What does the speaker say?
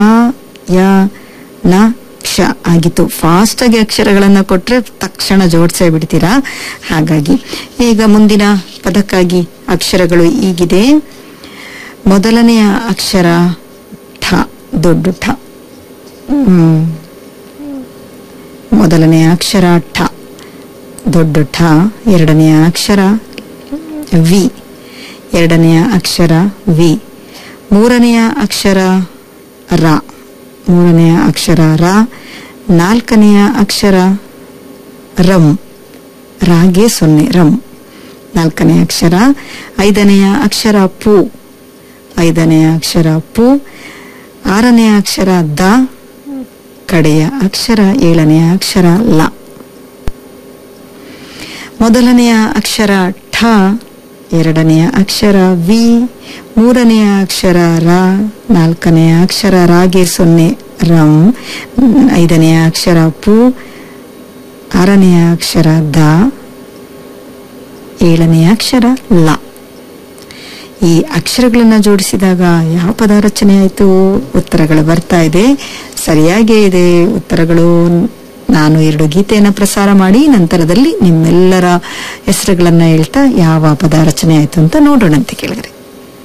ಆ ಯ ನ ಕ್ಷ ಆಗಿತ್ತು ಫಾಸ್ಟ್ ಆಗಿ ಅಕ್ಷರಗಳನ್ನ ಕೊಟ್ರೆ ತಕ್ಷಣ ಜೋಡಿಸೇ ಬಿಡ್ತೀರಾ ಹಾಗಾಗಿ ಈಗ ಮುಂದಿನ ಪದಕ್ಕಾಗಿ ಅಕ್ಷರಗಳು ಈಗಿದೆ ಮೊದಲನೆಯ ಅಕ್ಷರ ಠ ದೊಡ್ಡ ಠ ಹ್ಮ್. ಮೊದಲನೆಯ ಅಕ್ಷರ ಠ ದೊಡ್ಡ ಠ ಎರಡನೆಯ ಅಕ್ಷರ ವಿ ಎರಡನೆಯ ಅಕ್ಷರ ವಿ ಮೂರನೆಯ ಅಕ್ಷರ ರ ಮೂರನೆಯ ಅಕ್ಷರ ರ ನಾಲ್ಕನೆಯ ಅಕ್ಷರ ರಂ ರಾಗೆ ಸೊನ್ನೆ ರಂ ನಾಲ್ಕನೆಯ ಅಕ್ಷರ ಐದನೆಯ ಅಕ್ಷರ ಪು ಐದನೆಯ ಅಕ್ಷರ ಪು ಆರನೆಯ ಅಕ್ಷರ ದ ಕಡೆಯ ಅಕ್ಷರ ಏಳನೆಯ ಅಕ್ಷರ ಲ ಮೊದಲನೆಯ ಅಕ್ಷರ ಠ ಎರಡನೆಯ ಅಕ್ಷರ ವಿ ಮೂರನೆಯ ಅಕ್ಷರ ರ ನಾಲ್ಕನೆಯ ಅಕ್ಷರ ರಾಗೆ ಸೊನ್ನೆ ರಂ ಐದನೆಯ ಅಕ್ಷರ ಪು ಆರನೆಯ ಅಕ್ಷರ ದ ಏಳನೆಯ ಅಕ್ಷರ ಲ ಈ ಅಕ್ಷರಗಳನ್ನ ಜೋಡಿಸಿದಾಗ ಯಾವ ಪದ ರಚನೆ ಆಯಿತು ಉತ್ತರಗಳು ಬರ್ತಾ ಇದೆ ಸರಿಯಾಗೇ ಇದೆ ಉತ್ತರಗಳು ನಾನು ಎರಡು ಗೀತೆಯನ್ನ ಪ್ರಸಾರ ಮಾಡಿ ನಂತರದಲ್ಲಿ ನಿಮ್ಮೆಲ್ಲರ ಹೆಸರುಗಳನ್ನ ಹೇಳ್ತಾ ಯಾವ ಪದ ರಚನೆ ಆಯಿತು ಅಂತ ನೋಡೋಣಂತೆ ಕೇಳಿದ್ರೆ